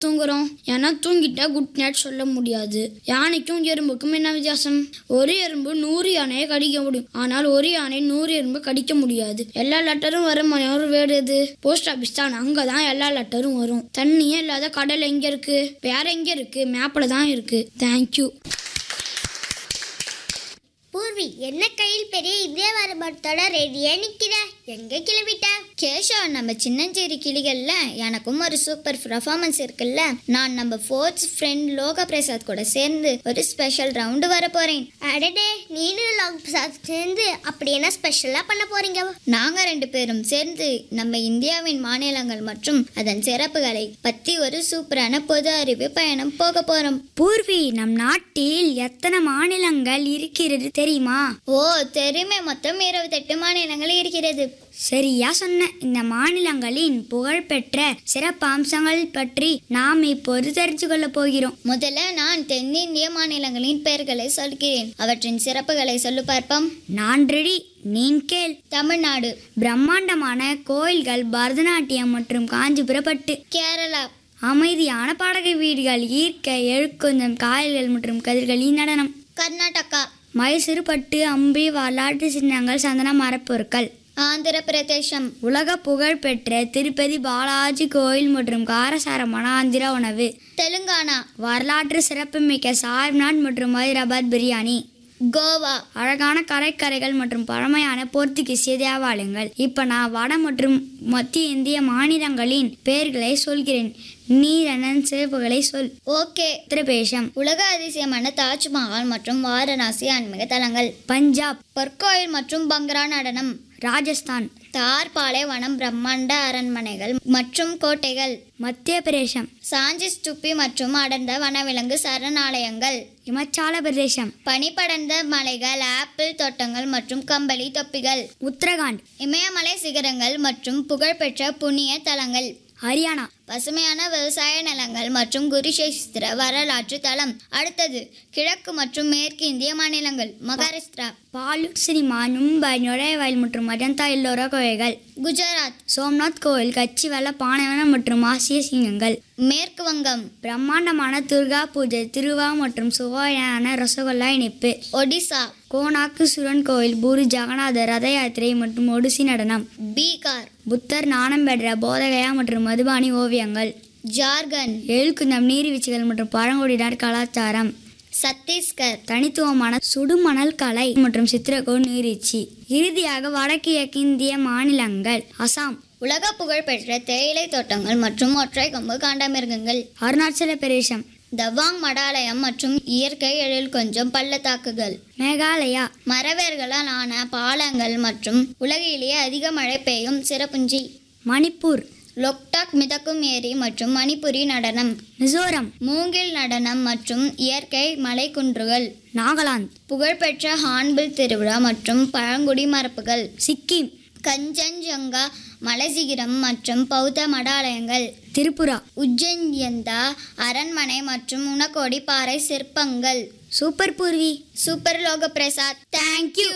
தூங்குறோம் ஏன்னா தூங்கிட்டா குட் நைட் சொல்ல முடியாது யானைக்கும் எறும்புக்கும் என்ன வித்தியாசம் ஒரு எறும்பு நூறு யானையை கடிக்க முடியும் ஆனால் ஒரு யானை நூறு எறும்பு கடிக்க முடியாது எல்லா லெட்டரும் வரும் ஒரு வேடு எது போஸ்ட் ஆபீஸ் தான் அங்கதான் எல்லா லெட்டரும் வரும் தண்ணியே இல்லாத கடல் எங்க இருக்கு வேற எங்க இருக்கு மேப்ல தான் இருக்கு தேங்க்யூ பூர்வி என்ன கையில் பெரிய இதே வரபத்தோட ரெடியா நிக்கிற எங்க கிளம்பிட்ட கேஷவ் நம்ம சின்னஞ்சேரி கிளிகள்ல எனக்கும் ஒரு சூப்பர் பர்ஃபார்மன்ஸ் இருக்குல்ல நான் நம்ம ஃபோர்த் ஃப்ரெண்ட் லோக பிரசாத் கூட சேர்ந்து ஒரு ஸ்பெஷல் ரவுண்டு வர போறேன் அடடே நீனும் லாங் சேர்ந்து அப்படி என்ன ஸ்பெஷலா பண்ண போறீங்க நாங்க ரெண்டு பேரும் சேர்ந்து நம்ம இந்தியாவின் மாநிலங்கள் மற்றும் அதன் சிறப்புகளை பத்தி ஒரு சூப்பரான பொது அறிவு பயணம் போக போறோம் பூர்வி நம் நாட்டில் எத்தனை மாநிலங்கள் இருக்கிறது தெரியுமா ஓ தெரியுமே மொத்தம் இருபத்தெட்டு மாநிலங்கள் இருக்கிறது சரியா சொன்ன இந்த மாநிலங்களின் புகழ்பெற்ற சிறப்பு அம்சங்கள் பற்றி நாம் இப்போது தெரிந்து கொள்ள போகிறோம் முதல்ல நான் தென்னிந்திய மாநிலங்களின் பெயர்களை சொல்கிறேன் அவற்றின் சிறப்புகளை சொல்லு பார்ப்போம் நான் ரெடி நீன் கேள் தமிழ்நாடு பிரம்மாண்டமான கோயில்கள் பரதநாட்டியம் மற்றும் காஞ்சிபுரப்பட்டு கேரளா அமைதியான பாடகை வீடுகள் ஈர்க்க எழுக்குந்தம் காயல்கள் மற்றும் கதிர்களின் நடனம் கர்நாடகா மைசூர் பட்டு அம்பி வரலாற்று சின்னங்கள் சந்தன மரப்பொருட்கள் ஆந்திர பிரதேசம் உலக புகழ் பெற்ற திருப்பதி பாலாஜி கோயில் மற்றும் காரசாரமான ஆந்திரா உணவு தெலுங்கானா வரலாற்று சிறப்புமிக்க சார்நாட் மற்றும் ஹைதராபாத் பிரியாணி கோவா அழகான கடற்கரைகள் மற்றும் பழமையான போர்த்துகீசிய தேவாலயங்கள் இப்போ நான் வட மற்றும் மத்திய இந்திய மாநிலங்களின் பெயர்களை சொல்கிறேன் நீ அதன் சிறப்புகளை சொல் ஓகே உத்தரப்பிரதேசம் உலக அதிசயமான தாஜ்மஹால் மற்றும் வாரணாசி ஆன்மீக தலங்கள் பஞ்சாப் பொற்கோயில் மற்றும் பங்கரா நடனம் ராஜஸ்தான் தார் பாலைவனம் பிரம்மாண்ட அரண்மனைகள் மற்றும் கோட்டைகள் மத்திய பிரதேசம் சாஞ்சி ஸ்துப்பி மற்றும் அடர்ந்த வனவிலங்கு சரணாலயங்கள் இமாச்சல பிரதேசம் பனிப்படர்ந்த மலைகள் ஆப்பிள் தோட்டங்கள் மற்றும் கம்பளி தொப்பிகள் உத்தரகாண்ட் இமயமலை சிகரங்கள் மற்றும் புகழ்பெற்ற புண்ணிய தலங்கள் ஹரியானா பசுமையான விவசாய நிலங்கள் மற்றும் குருஷேஸ்திர வரலாற்று தலம் அடுத்தது கிழக்கு மற்றும் மேற்கு இந்திய மாநிலங்கள் மகாராஷ்டிரா பாலூர் சினிமா மும்பை நுழைவாயில் மற்றும் அஜந்தா எல்லோரா கோயில்கள் குஜராத் சோம்நாத் கோயில் கச்சிவல பானைவனம் மற்றும் ஆசிய சிங்கங்கள் மேற்கு வங்கம் பிரம்மாண்டமான துர்கா பூஜை திருவா மற்றும் சுவையான ரசகுல்லா இனிப்பு ஒடிசா கோனாக்கு சுரன் கோயில் பூரி ஜெகநாதர் ரத யாத்திரை மற்றும் ஒடிசி நடனம் பீகார் புத்தர் நாணம் பெற்ற போதகயா மற்றும் மதுபானி ஓவியங்கள் ஜார்க்கண்ட் எழுக்குந்தம் நீர்வீழ்ச்சிகள் மற்றும் பழங்குடியினர் கலாச்சாரம் சத்தீஸ்கர் தனித்துவமான சுடுமணல் கலை மற்றும் சித்திரகோள் நீர்வீழ்ச்சி இறுதியாக வடகிழக்கு இந்திய மாநிலங்கள் அசாம் உலக புகழ்பெற்ற தேயிலை தோட்டங்கள் மற்றும் ஒற்றை கொம்பு காண்டாமிருகங்கள் அருணாச்சல பிரதேசம் தவாங் மடாலயம் மற்றும் இயற்கை எழில் கொஞ்சம் பள்ளத்தாக்குகள் மேகாலயா மரவேர்களால் ஆன பாலங்கள் மற்றும் உலகிலேயே அதிக மழை பெய்யும் சிறப்புஞ்சி மணிப்பூர் லொக்டாக் மிதக்கும் ஏரி மற்றும் மணிப்புரி நடனம் மிசோரம் மூங்கில் நடனம் மற்றும் இயற்கை மலைக்குன்றுகள் நாகாலாந்து புகழ்பெற்ற ஹார்ன்பில் திருவிழா மற்றும் பழங்குடி மரபுகள் சிக்கிம் கஞ்சன்ஜங்கா மலைசிகிரம் மற்றும் பௌத்த மடாலயங்கள் திரிபுரா உஜ்ஜயந்தா அரண்மனை மற்றும் உனக்கோடி பாறை சிற்பங்கள் சூப்பர் பூர்வி சூப்பர் லோக பிரசாத் தேங்க்யூ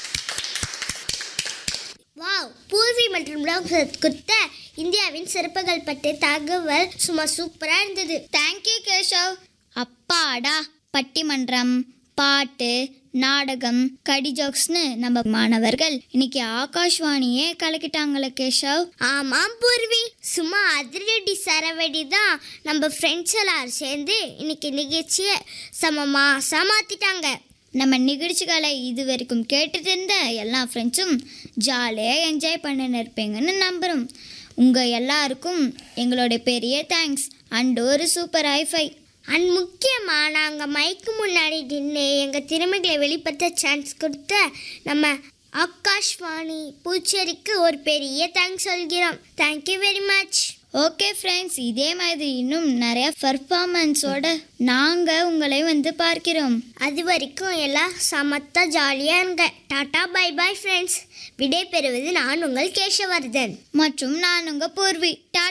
வாவ் பூர்வி மற்றும் ராம்சத் குத்த இந்தியாவின் சிறப்புகள் பற்றிய தகவல் சும்மா சூப்பரா இருந்தது தேங்க்யூ கேஷவ் அப்பாடா பட்டிமன்றம் பாட்டு நாடகம் கடி ஜோக்ஸ்னு நம்ம மாணவர்கள் இன்னைக்கு ஆகாஷ்வாணியே கலக்கிட்டாங்களே கேஷவ் ஆமாம் பூர்வி சும்மா அதிரடி சரவெடி தான் நம்ம ஃப்ரெண்ட்ஸ் எல்லாரும் சேர்ந்து இன்னைக்கு நிகழ்ச்சியை செம மாசா மாத்திட்டாங்க நம்ம நிகழ்ச்சிகளை இது வரைக்கும் கேட்டுட்டு இருந்த எல்லா ஃப்ரெண்ட்ஸும் ஜாலியாக என்ஜாய் பண்ணின்னு இருப்பீங்கன்னு நம்புகிறோம் உங்கள் எல்லாருக்கும் எங்களோட பெரிய தேங்க்ஸ் அண்ட் ஒரு சூப்பர் ஹைஃபை அண்ட் முக்கியமாக நாங்கள் மைக்கு முன்னாடி நின்று எங்கள் திறமைகளை வெளிப்படுத்த சான்ஸ் கொடுத்த நம்ம ஆகாஷ்வாணி பூச்சேரிக்கு ஒரு பெரிய தேங்க்ஸ் சொல்கிறோம் thank you very much okay friends இதே மாதிரி இன்னும் நிறைய பர்ஃபார்மன்ஸோட நாங்கள் உங்களை வந்து பார்க்கிறோம் அது வரைக்கும் எல்லாம் சமத்தா ஜாலியாக இருங்க டாடா பை பை ஃப்ரெண்ட்ஸ் விடை பெறுவது நான் உங்கள் கேசவர்தன் மற்றும் நான் உங்கள் பூர்வி டாடா